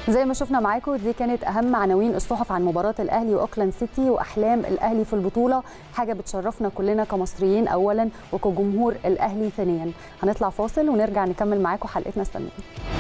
زي ما شفنا معاكم دي كانت اهم عناوين الصحف عن مباراه الاهلي واوكلاند سيتي واحلام الاهلي في البطوله حاجه بتشرفنا كلنا كمصريين اولا وكجمهور الاهلي ثانيا هنطلع فاصل ونرجع نكمل معاكم حلقتنا استنونا